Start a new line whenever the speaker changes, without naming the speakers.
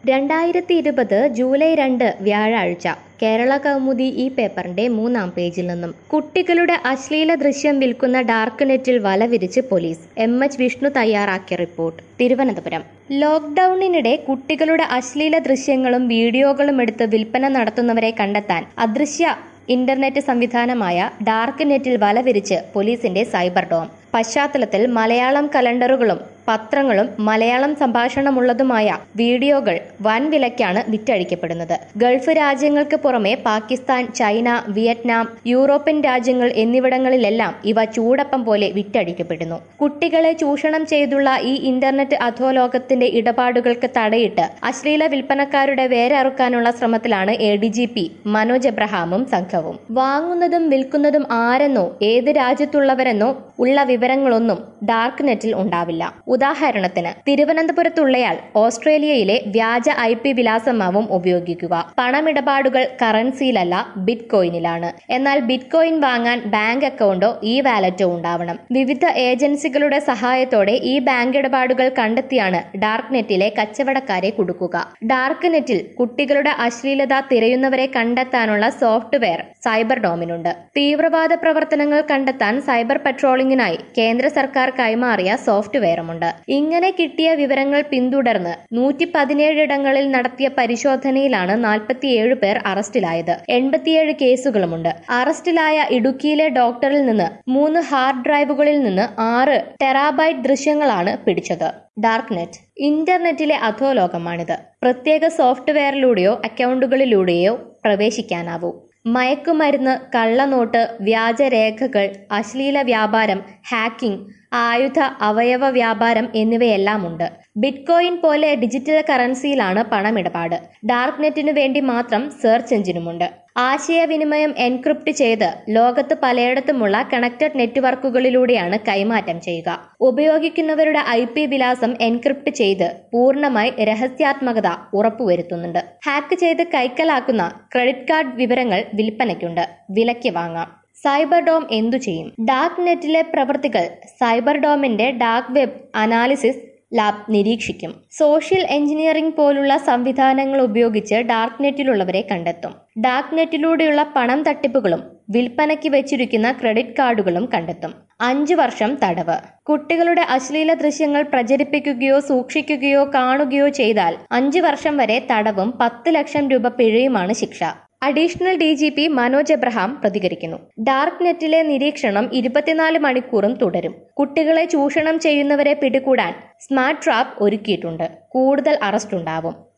രണ്ടായിരത്തി ഇരുപത് ജൂലൈ രണ്ട് വ്യാഴാഴ്ച കേരള കൗമുദി ഈ പേപ്പറിന്റെ മൂന്നാം പേജിൽ നിന്നും കുട്ടികളുടെ അശ്ലീല ദൃശ്യം വിൽക്കുന്ന ഡാർക്ക് നെറ്റിൽ വല വിരിച്ച് പോലീസ് എം എച്ച് വിഷ്ണു തയ്യാറാക്കിയ റിപ്പോർട്ട് തിരുവനന്തപുരം ലോക്ക്ഡൌണിനിടെ കുട്ടികളുടെ അശ്ലീല ദൃശ്യങ്ങളും വീഡിയോകളും എടുത്ത് വിൽപ്പന നടത്തുന്നവരെ കണ്ടെത്താൻ അദൃശ്യ ഇന്റർനെറ്റ് സംവിധാനമായ ഡാർക്ക് നെറ്റിൽ വല വിരിച്ച് പോലീസിന്റെ സൈബർ ഡോം പശ്ചാത്തലത്തിൽ മലയാളം കലണ്ടറുകളും പത്രങ്ങളും മലയാളം സംഭാഷണമുള്ളതുമായ വീഡിയോകൾ വൻ വിലയ്ക്കാണ് വിറ്റഴിക്കപ്പെടുന്നത് ഗൾഫ് രാജ്യങ്ങൾക്ക് പുറമെ പാകിസ്ഥാൻ ചൈന വിയറ്റ്നാം യൂറോപ്യൻ രാജ്യങ്ങൾ എന്നിവിടങ്ങളിലെല്ലാം ഇവ ചൂടപ്പം പോലെ വിറ്റഴിക്കപ്പെടുന്നു കുട്ടികളെ ചൂഷണം ചെയ്തുള്ള ഈ ഇന്റർനെറ്റ് അധോലോകത്തിന്റെ ഇടപാടുകൾക്ക് തടയിട്ട് അശ്ലീല വിൽപ്പനക്കാരുടെ വേരറുക്കാനുള്ള ശ്രമത്തിലാണ് A D G P Manoj എബ്രഹാമും സംഘവും വാങ്ങുന്നതും വിൽക്കുന്നതും ആരെന്നോ ഏത് രാജ്യത്തുള്ളവരെന്നോ ഉള്ള വിവരങ്ങളൊന്നും ഡാർക്ക് നെറ്റിൽ ഉണ്ടാവില്ല ഉദാഹരണത്തിന് തിരുവനന്തപുരത്തുള്ളയാൾ ഓസ്ട്രേലിയയിലെ വ്യാജ ഐ പി വിലാസമാവും ഉപയോഗിക്കുക പണമിടപാടുകൾ കറൻസിയിലല്ല ബിറ്റ് കോയിനിലാണ് എന്നാൽ ബിറ്റ് കോയിൻ വാങ്ങാൻ ബാങ്ക് അക്കൗണ്ടോ ഇ വാലറ്റോ ഉണ്ടാവണം വിവിധ ഏജൻസികളുടെ സഹായത്തോടെ ഈ ബാങ്ക് ഇടപാടുകൾ കണ്ടെത്തിയാണ് ഡാർക്ക് നെറ്റിലെ കച്ചവടക്കാരെ കുടുക്കുക ഡാർക്ക് നെറ്റിൽ കുട്ടികളുടെ അശ്ലീലത തിരയുന്നവരെ കണ്ടെത്താനുള്ള സോഫ്റ്റ്വെയർ സൈബർ ഡോമിനുണ്ട് തീവ്രവാദ പ്രവർത്തനങ്ങൾ കണ്ടെത്താൻ സൈബർ പട്രോളിംഗിനായി കേന്ദ്ര സർക്കാർ കൈമാറിയ സോഫ്റ്റ്വെയറുമുണ്ട് ഇങ്ങനെ കിട്ടിയ വിവരങ്ങൾ പിന്തുടർന്ന് നൂറ്റി പതിനേഴിടങ്ങളിൽ നടത്തിയ പരിശോധനയിലാണ് നാൽപ്പത്തിയേഴ് പേർ അറസ്റ്റിലായത് എൺപത്തിയേഴ് കേസുകളുമുണ്ട് അറസ്റ്റിലായ ഇടുക്കിയിലെ ഡോക്ടറിൽ നിന്ന് മൂന്ന് ഹാർഡ് ഡ്രൈവുകളിൽ നിന്ന് ആറ് ടെറാബൈറ്റ് ദൃശ്യങ്ങളാണ് പിടിച്ചത് ഡാർക്ക് നെറ്റ് ഇന്റർനെറ്റിലെ അധോലോകമാണിത് പ്രത്യേക സോഫ്റ്റ്വെയറിലൂടെയോ അക്കൗണ്ടുകളിലൂടെയോ പ്രവേശിക്കാനാവൂ മയക്കുമരുന്ന് കള്ളനോട്ട് വ്യാജരേഖകൾ അശ്ലീല വ്യാപാരം ഹാക്കിംഗ് ആയുധ അവയവ വ്യാപാരം എന്നിവയെല്ലാം ഉണ്ട് ബിറ്റ്കോയിൻ പോലെ ഡിജിറ്റൽ കറൻസിയിലാണ് പണമിടപാട് ഡാർക്ക് നെറ്റിനു വേണ്ടി മാത്രം സെർച്ച് എഞ്ചിനുമുണ്ട് ആശയവിനിമയം എൻക്രിപ്റ്റ് ചെയ്ത് ലോകത്ത് പലയിടത്തുമുള്ള കണക്റ്റഡ് നെറ്റ്വർക്കുകളിലൂടെയാണ് കൈമാറ്റം ചെയ്യുക ഉപയോഗിക്കുന്നവരുടെ ഐ പി വിലാസം എൻക്രിപ്റ്റ് ചെയ്ത് പൂർണ്ണമായി രഹസ്യാത്മകത ഉറപ്പുവരുത്തുന്നുണ്ട് ഹാക്ക് ചെയ്ത് കൈക്കലാക്കുന്ന ക്രെഡിറ്റ് കാർഡ് വിവരങ്ങൾ വിൽപ്പനയ്ക്കുണ്ട് വിലയ്ക്ക് വാങ്ങാം സൈബർ ഡോം എന്തു ചെയ്യും ഡാർക്ക് നെറ്റിലെ പ്രവൃത്തികൾ സൈബർ ഡോമിന്റെ ഡാർക്ക് വെബ് അനാലിസിസ് ലാബ് നിരീക്ഷിക്കും സോഷ്യൽ എഞ്ചിനീയറിംഗ് പോലുള്ള സംവിധാനങ്ങൾ ഉപയോഗിച്ച് ഡാർക്ക് നെറ്റിലുള്ളവരെ കണ്ടെത്തും ഡാർക്ക് നെറ്റിലൂടെയുള്ള പണം തട്ടിപ്പുകളും വിൽപ്പനയ്ക്ക് വെച്ചിരിക്കുന്ന ക്രെഡിറ്റ് കാർഡുകളും കണ്ടെത്തും അഞ്ചു വർഷം തടവ് കുട്ടികളുടെ അശ്ലീല ദൃശ്യങ്ങൾ പ്രചരിപ്പിക്കുകയോ സൂക്ഷിക്കുകയോ കാണുകയോ ചെയ്താൽ അഞ്ചു വർഷം വരെ തടവും പത്ത് ലക്ഷം രൂപ പിഴയുമാണ് ശിക്ഷ additional D G P Manoj Abraham പ്രതികരിക്കുന്നു ഡാർക്ക് നെറ്റിലെ നിരീക്ഷണം ഇരുപത്തിനാല് മണിക്കൂറും തുടരും കുട്ടികളെ ചൂഷണം ചെയ്യുന്നവരെ പിടികൂടാൻ സ്മാർട്ട് ട്രാപ്പ് ഒരുക്കിയിട്ടുണ്ട് കൂടുതൽ അറസ്റ്റ് ഉണ്ടാവും